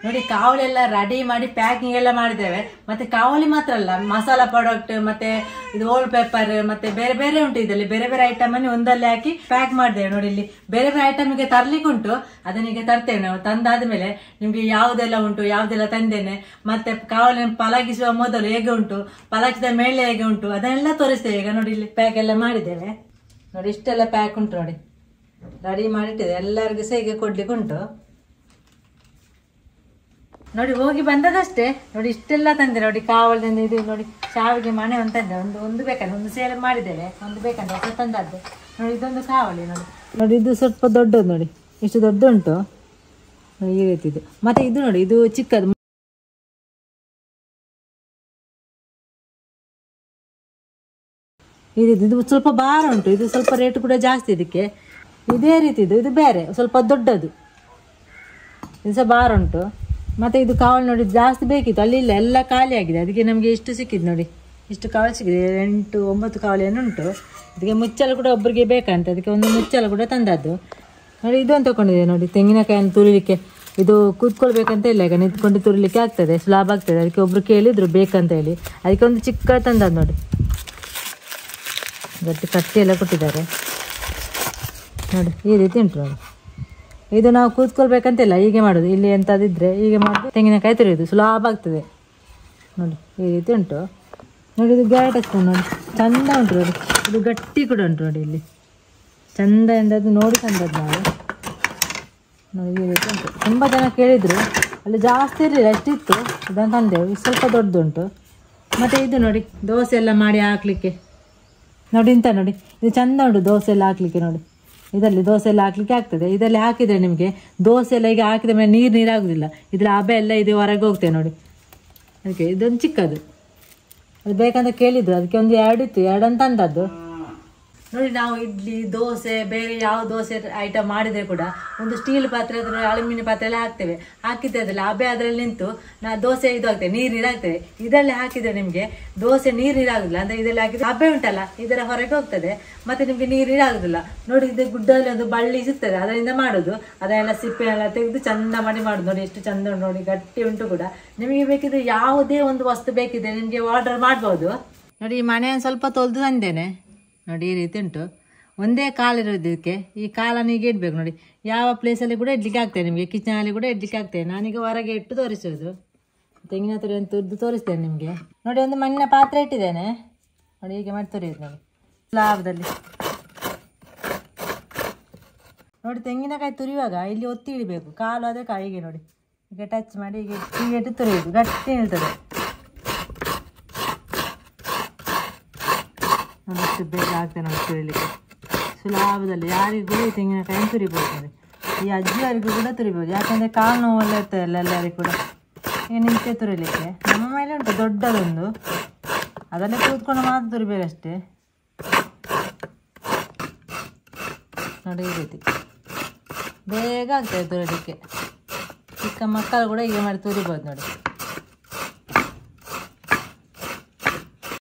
ನೋಡಿ ಕಾವಲಿ ಎಲ್ಲ ರೆಡಿ ಮಾಡಿ ಪ್ಯಾಕಿಂಗ್ ಎಲ್ಲ ಮಾಡಿದ್ದೇವೆ ಮತ್ತೆ ಕಾವಲಿ ಮಾತ್ರ ಅಲ್ಲ ಮಸಾಲಾ ಪ್ರಾಡಕ್ಟ್ ಮತ್ತೆ ಇದು ಓಲ್ಡ್ ಪೇಪರ್ ಮತ್ತೆ ಬೇರೆ ಬೇರೆ ಉಂಟು ಇದರಲ್ಲಿ ಬೇರೆ ಬೇರೆ ಐಟಮ್ ಅನ್ನು ಒಂದಲ್ಲಿ ಹಾಕಿ ಪ್ಯಾಕ್ ಮಾಡಿದ್ದೇವೆ ನೋಡಿ ಇಲ್ಲಿ ಬೇರೆ ಬೇರೆ ಐಟಮ್ ಗೆ ತರ್ಲಿಕ್ಕೆ ಉಂಟು ಅದನ್ನೀಗ ತರ್ತೇವೆ ನಾವು ತಂದಾದ್ಮೇಲೆ ನಿಮ್ಗೆ ಯಾವುದೆಲ್ಲ ಉಂಟು ಯಾವುದೆಲ್ಲ ತಂದೇನೆ ಮತ್ತೆ ಕಾವಲಿ ಪಲಗಿಸುವ ಮೊದಲು ಹೇಗೆ ಉಂಟು ಪಲಗಿಸಿದ ಮೇಲೆ ಹೇಗೆ ಉಂಟು ಅದನ್ನೆಲ್ಲ ತೋರಿಸ್ತೇವೆ ಈಗ ನೋಡಿ ಇಲ್ಲಿ ಪ್ಯಾಕ್ ಎಲ್ಲ ಮಾಡಿದ್ದೇವೆ ನೋಡಿ ಇಷ್ಟೆಲ್ಲ ಪ್ಯಾಕ್ ಉಂಟು ನೋಡಿ ರೆಡಿ ಮಾಡಿಟ್ಟಿದೆ ಎಲ್ಲರಿಗೂ ಸಹ ಈಗ ಕೊಡ್ಲಿಕ್ಕೆ ಉಂಟು ನೋಡಿ ಹೋಗಿ ಬಂದದಷ್ಟೇ ನೋಡಿ ಇಷ್ಟೆಲ್ಲ ತಂದೆ ನೋಡಿ ಕಾವಲಿಂದ ಇದು ನೋಡಿ ಶಾವಿಗೆ ಮನೆ ಒಂದು ತಂದೆ ಒಂದು ಒಂದು ಬೇಕಂದ್ರೆ ಒಂದು ಸೇಲ್ ಮಾಡಿದ್ದೇವೆ ಒಂದು ಬೇಕಂದ್ರೆ ಹೊಸ ತಂದದ್ದು ನೋಡಿ ಇದೊಂದು ಕಾವಲಿ ನೋಡಿ ನೋಡಿ ಇದು ಸ್ವಲ್ಪ ದೊಡ್ಡದು ನೋಡಿ ಇಷ್ಟು ದೊಡ್ಡ ಉಂಟು ನೋಡಿ ಈ ರೀತಿ ಇದು ಮತ್ತೆ ಇದು ನೋಡಿ ಇದು ಚಿಕ್ಕದು ಈ ರೀತಿ ಇದು ಸ್ವಲ್ಪ ಭಾರ ಉಂಟು ಇದು ಸ್ವಲ್ಪ ರೇಟ್ ಕೂಡ ಜಾಸ್ತಿ ಇದಕ್ಕೆ ಇದೇ ರೀತಿ ಇದು ಇದು ಬೇರೆ ಸ್ವಲ್ಪ ದೊಡ್ಡದು ಇದು ಸಹ ಭಾರ ಉಂಟು ಮತ್ತೆ ಇದು ಕಾವಲು ನೋಡಿ ಜಾಸ್ತಿ ಬೇಕಿತ್ತು ಅಲ್ಲಿ ಇಲ್ಲ ಎಲ್ಲ ಖಾಲಿ ಆಗಿದೆ ಅದಕ್ಕೆ ನಮಗೆ ಇಷ್ಟು ಸಿಕ್ಕಿದ್ದು ನೋಡಿ ಇಷ್ಟು ಕಾವಲು ಸಿಕ್ಕಿದೆ ಎಂಟು ಒಂಬತ್ತು ಕಾವಲೇನು ಉಂಟು ಅದಕ್ಕೆ ಮುಚ್ಚಲು ಕೂಡ ಒಬ್ಬರಿಗೆ ಬೇಕಂತ ಅದಕ್ಕೆ ಒಂದು ಮುಚ್ಚಲು ಕೂಡ ತಂದದ್ದು ನೋಡಿ ಇದೊಂದು ತಗೊಂಡಿದೆ ನೋಡಿ ತೆಂಗಿನಕಾಯನ್ನು ತುರಿಲಿಕ್ಕೆ ಇದು ಕೂತ್ಕೊಳ್ಬೇಕಂತ ಇಲ್ಲ ಈಗ ನಿಂತ್ಕೊಂಡು ತುರಿಲಿಕ್ಕೆ ಆಗ್ತದೆ ಸ್ಲಾಬ್ ಆಗ್ತದೆ ಅದಕ್ಕೆ ಒಬ್ರು ಕೇಳಿದ್ರು ಬೇಕಂತ ಹೇಳಿ ಅದಕ್ಕೆ ಒಂದು ಚಿಕ್ಕ ತಂದದ್ದು ನೋಡಿ ಗಟ್ಟಿ ಕಟ್ಟಿ ಎಲ್ಲ ಕೊಟ್ಟಿದ್ದಾರೆ ನೋಡಿ ಈ ರೀತಿ ಉಂಟು ನೋಡಿ ಇದು ನಾವು ಕೂತ್ಕೊಳ್ಬೇಕಂತಿಲ್ಲ ಹೀಗೆ ಮಾಡೋದು ಇಲ್ಲಿ ಎಂಥದಿದ್ರೆ ಹೀಗೆ ಮಾಡೋದು ತೆಂಗಿನಕಾಯಿ ತುರಿಯೋದು ಸುಲಭ ಆಗ್ತದೆ ನೋಡಿ ಈ ರೀತಿ ಉಂಟು ನೋಡಿ ಇದು ಗ್ಯಾಟ್ ಸ್ಪೂನ್ ನೋಡಿ ಚಂದ ಉಂಟು ನೋಡಿ ಇದು ಗಟ್ಟಿ ಕೂಡ ಉಂಟು ನೋಡಿ ಇಲ್ಲಿ ಚಂದ ಎಂದದ್ದು ನೋಡಿ ತಂದದ್ದು ನಾವು ನೋಡಿ ಈ ರೀತಿ ಉಂಟು ತುಂಬ ಜನ ಕೇಳಿದರು ಅಲ್ಲಿ ಜಾಸ್ತಿ ಇರಲಿಲ್ಲ ಅಷ್ಟಿತ್ತು ಇದನ್ನು ತಂದೆವು ಇದು ಸ್ವಲ್ಪ ದೊಡ್ಡದುಂಟು ಮತ್ತು ಇದು ನೋಡಿ ದೋಸೆ ಎಲ್ಲ ಮಾಡಿ ಹಾಕ್ಲಿಕ್ಕೆ ನೋಡಿ ಇಂಥ ನೋಡಿ ಇದು ಚಂದ ಉಂಟು ದೋಸೆ ಎಲ್ಲ ಹಾಕ್ಲಿಕ್ಕೆ ನೋಡಿ ಇದರಲ್ಲಿ ದೋಸೆ ಎಲ್ಲ ಹಾಕ್ಲಿಕ್ಕೆ ಆಗ್ತದೆ ಇದರಲ್ಲಿ ಹಾಕಿದರೆ ನಿಮಗೆ ದೋಸೆ ಎಲ್ಲ ಈಗ ಹಾಕಿದ ಮೇಲೆ ನೀರು ನೀರಾಗುದಿಲ್ಲ ಇದ್ರ ಹಬೆ ಎಲ್ಲ ಇದು ಹೊರಗೆ ಹೋಗ್ತೇವೆ ನೋಡಿ ಅದಕ್ಕೆ ಇದೊಂದು ಚಿಕ್ಕದು ಅದು ಬೇಕಂತ ಕೇಳಿದ್ರು ಅದಕ್ಕೆ ಒಂದು ಎರಡು ಇತ್ತು ಎರಡನ್ನು ತಂದದ್ದು ನೋಡಿ ನಾವು ಇಡ್ಲಿ ದೋಸೆ ಬೇರೆ ಯಾವ ದೋಸೆ ಐಟಮ್ ಮಾಡಿದ್ರೆ ಕೂಡ ಒಂದು ಸ್ಟೀಲ್ ಪಾತ್ರೆ ಅಥವಾ ಅಲ್ಯೂಮಿನಿಯಂ ಪಾತ್ರೆ ಎಲ್ಲ ಹಾಕ್ತೇವೆ ಹಾಕಿದ್ರೆ ಅದ್ರಲ್ಲಿ ಹಬೆ ಅದರಲ್ಲಿ ನಿಂತು ನಾ ದೋಸೆ ಇದು ಆಗ್ತದೆ ನೀರು ನೀರಾಗ್ತದೆ ಇದರಲ್ಲಿ ಹಾಕಿದ್ರೆ ನಿಮಗೆ ದೋಸೆ ನೀರು ನೀರಾಗುದಿಲ್ಲ ಅಂದ್ರೆ ಇದರಲ್ಲಿ ಹಾಕಿದ್ರೆ ಹಬೆ ಉಂಟಲ್ಲ ಇದರ ಹೊರಗೆ ಹೋಗ್ತದೆ ಮತ್ತೆ ನಿಮಗೆ ನೀರು ನೀರಾಗುದಿಲ್ಲ ನೋಡಿ ಇದು ಗುಡ್ಡದಲ್ಲಿ ಒಂದು ಬಳ್ಳಿ ಸಿಗ್ತದೆ ಅದರಿಂದ ಮಾಡೋದು ಅದನ್ನೆಲ್ಲ ಸಿಪ್ಪೆ ಎಲ್ಲ ತೆಗೆದು ಚಂದ ಮಾಡಿ ಮಾಡೋದು ನೋಡಿ ಎಷ್ಟು ಚಂದ ಉಂಟು ನೋಡಿ ಗಟ್ಟಿ ಉಂಟು ಕೂಡ ನಿಮಗೆ ಬೇಕಿದ್ರೆ ಯಾವುದೇ ಒಂದು ವಸ್ತು ಬೇಕಿದ್ರೆ ನಿಮಗೆ ಆರ್ಡರ್ ಮಾಡ್ಬೋದು ನೋಡಿ ಈ ಮನೆಯನ್ನು ಸ್ವಲ್ಪ ತೊಳೆದು ತಂದೇನೆ ನೋಡಿ ಈ ರೀತಿ ಉಂಟು ಒಂದೇ ಕಾಲಿರೋದು ಇದಕ್ಕೆ ಈ ಕಾಲನ್ನು ಈಗ ಇಡಬೇಕು ನೋಡಿ ಯಾವ ಪ್ಲೇಸಲ್ಲಿ ಕೂಡ ಇಡ್ಲಿಕ್ಕೆ ಆಗ್ತದೆ ನಿಮಗೆ ಕಿಚನಲ್ಲಿ ಕೂಡ ಇಡ್ಲಿಕ್ಕೆ ಆಗ್ತದೆ ನಾನೀಗ ಹೊರಗೆ ಇಟ್ಟು ತೋರಿಸೋದು ತೆಂಗಿನ ತುರಿಯನ್ನು ತುರಿದು ತೋರಿಸ್ತೇನೆ ನಿಮಗೆ ನೋಡಿ ಒಂದು ಮಣ್ಣಿನ ಪಾತ್ರೆ ಇಟ್ಟಿದ್ದೇನೆ ನೋಡಿ ಹೀಗೆ ಮಾಡಿ ತೊರೆಯೋದು ನೋಡಿ ಲಾಭದಲ್ಲಿ ನೋಡಿ ತೆಂಗಿನಕಾಯಿ ತುರಿಯುವಾಗ ಇಲ್ಲಿ ಒತ್ತಿ ಇಡಬೇಕು ಕಾಲು ಆದರೆ ಕೈಗೆ ನೋಡಿ ಈಗ ಟಚ್ ಮಾಡಿ ಹೀಗೆ ಹೀಗೆ ಇಟ್ಟು ತುರಿಯೋದು ಗಟ್ಟಿ ನಿಲ್ತದೆ ಒಂದಷ್ಟು ಬೇಗ ಆಗ್ತದೆ ನೋಡಿ ತುರಿಲಿಕ್ಕೆ ಸುಲಭದಲ್ಲಿ ಯಾರಿಗೂ ಕೂಡ ಈ ತೆಂಗಿನಕಾಯಿ ತುರಿಬೋದು ನೋಡಿ ಈ ಅಜ್ಜಿಯವರಿಗೂ ಕೂಡ ತುರಿಬೋದು ಯಾಕಂದರೆ ಕಾಲು ನೋವೆಲ್ಲ ಇರ್ತದಲ್ಲ ಎಲ್ಲರಿಗೂ ಕೂಡ ಈಗ ನಿಂತೆ ತುರಿಲಿಕ್ಕೆ ನಮ್ಮ ಮೇಲೆ ಉಂಟು ದೊಡ್ಡದೊಂದು ಅದಲ್ಲೇ ಕೂತ್ಕೊಂಡು ಮಾತ್ರ ತುರಿಬೇಕಷ್ಟೇ ನೋಡಿ ಈ ರೀತಿ ಬೇಗ ಆಗ್ತದೆ ತುರಿಲಿಕ್ಕೆ ಚಿಕ್ಕ ಮಕ್ಕಳು ಕೂಡ ಹೀಗೆ ಮಾಡಿ ತುರಿಬೋದು ನೋಡಿ